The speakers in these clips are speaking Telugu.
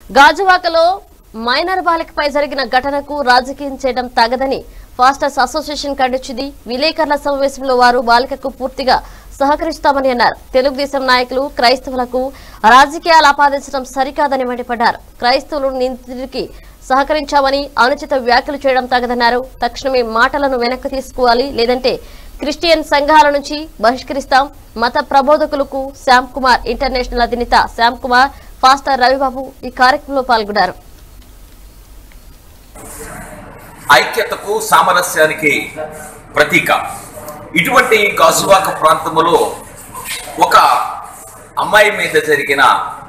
గాజువాకలో మైనర్ బాలికపై జరిగిన ఘటనకు రాజకీయం చేయడం తగదని ఫాస్టర్స్ అసోసియేషన్ ఖండించింది విలేకరుల సమావేశంలో వారు బాలికకు పూర్తిగా సహకరిస్తామని అన్నారు తెలుగుదేశం నాయకులు క్రైస్తవులకు రాజకీయాలు ఆపాదించడం సరికాదని మండిపడ్డారు క్రైస్తవులు నిందితుడికి సహకరించామని అనుచిత వ్యాఖ్యలు చేయడం తగదన్నారు తక్షణమే మాటలను వెనక్కి తీసుకోవాలి లేదంటే క్రిస్టియన్ సంఘాల నుంచి బహిష్కరిస్తాం మత ప్రబోధకులకు శ్యామ్ కుమార్ ఇంటర్నేషనల్ అధినేత శ్యామ్ కుమార్ ఫాస్టర్ రవిబాబు ఈ కార్యక్రమంలో పాల్గొన్నారు ఐక్యతకు సామరస్యానికి ప్రతీక ఇటువంటి గాజువాక ప్రాంతంలో ఒక అమ్మాయి మీద జరిగిన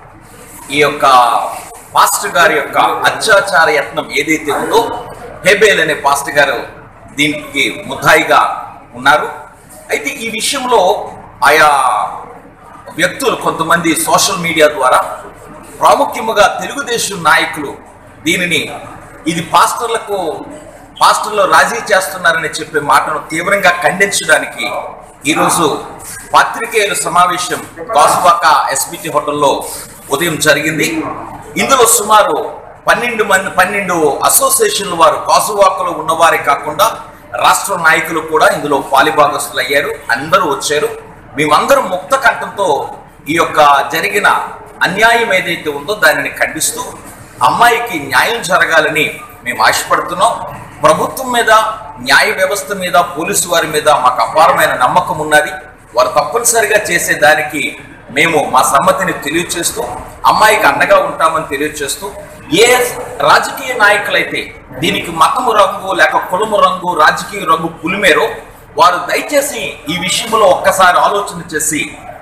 ఈ యొక్క పాస్టర్ గారి యొక్క అత్యాచార యత్నం ఏదైతే ఉందో హెబేల్ అనే పాస్టర్ గారు దీనికి ముద్దాయిగా ఉన్నారు అయితే ఈ విషయంలో ఆయా వ్యక్తులు కొంతమంది సోషల్ మీడియా ద్వారా ప్రాముఖ్యముగా తెలుగుదేశం నాయకులు దీనిని ఇది పాస్టర్లకు పాస్టర్లు రాజీ చేస్తున్నారని చెప్పే మాటను తీవ్రంగా ఖండించడానికి ఈరోజు పాత్రికేయుల సమావేశం గాసువాక ఎస్బిటి హోటల్లో ఉదయం జరిగింది ఇందులో సుమారు పన్నెండు మంది పన్నెండు అసోసియేషన్ల వారు గాజువాకలో ఉన్నవారే కాకుండా రాష్ట్ర నాయకులు కూడా ఇందులో పాలిభాగస్తులు అయ్యారు అందరూ వచ్చారు మేమందరం ముక్త కంఠంతో ఈ యొక్క జరిగిన అన్యాయం ఏదైతే ఉందో దానిని ఖండిస్తూ అమ్మాయికి న్యాయం జరగాలని మేము ఆశపడుతున్నాం ప్రభుత్వం మీద న్యాయ వ్యవస్థ మీద పోలీసు వారి మీద మాకు అపారమైన నమ్మకం ఉన్నది వారు తప్పనిసరిగా చేసే దానికి మేము మా సమ్మతిని తెలియచేస్తూ అమ్మాయికి అండగా ఉంటామని తెలియచేస్తూ ఏ రాజకీయ నాయకులైతే దీనికి మతము రంగు లేక కులము రంగు రాజకీయ రంగు పులిమేరో వారు దయచేసి ఈ విషయంలో ఒక్కసారి ఆలోచన చేసి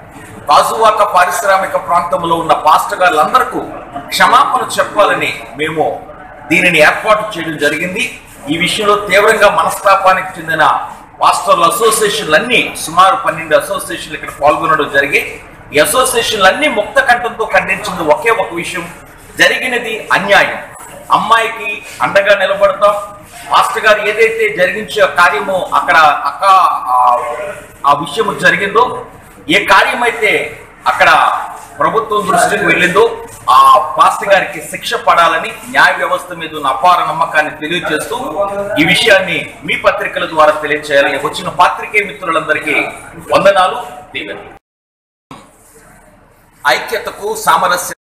గాజువాక పారిశ్రామిక ప్రాంతంలో ఉన్న పాస్టర్ గారులందరికీ క్షమాపణ చెప్పాలని మేము దీనిని ఏర్పాటు చేయడం జరిగింది ఈ విషయంలో తీవ్రంగా మనస్తాపానికి చెందిన పాస్టర్ల అసోసియేషన్లన్నీ సుమారు పన్నెండు అసోసియేషన్లు ఇక్కడ పాల్గొనడం జరిగి ఈ అసోసియేషన్లన్నీ ముక్త కంఠంతో ఖండించింది ఒకే ఒక విషయం జరిగినది అన్యాయం అమ్మాయికి అండగా నిలబడతాం మాస్టర్ గారు ఏదైతే జరిగించే కార్యము అక్కడ అక్క ఆ- ఆ విషయము జరిగిందో ఏ కార్యమైతే అక్కడ ప్రభుత్వం దృష్టికి వెళ్ళిందో ఆ పాస్టర్ గారికి శిక్ష పడాలని న్యాయ వ్యవస్థ మీద ఉన్న అపార నమ్మకాన్ని తెలియజేస్తూ ఈ విషయాన్ని మీ పత్రికల ద్వారా తెలియజేయాలని వచ్చిన పాత్రికేయ మిత్రులందరికీ వందనాలు దీవెనలు ఐక్యతకు సామరస్య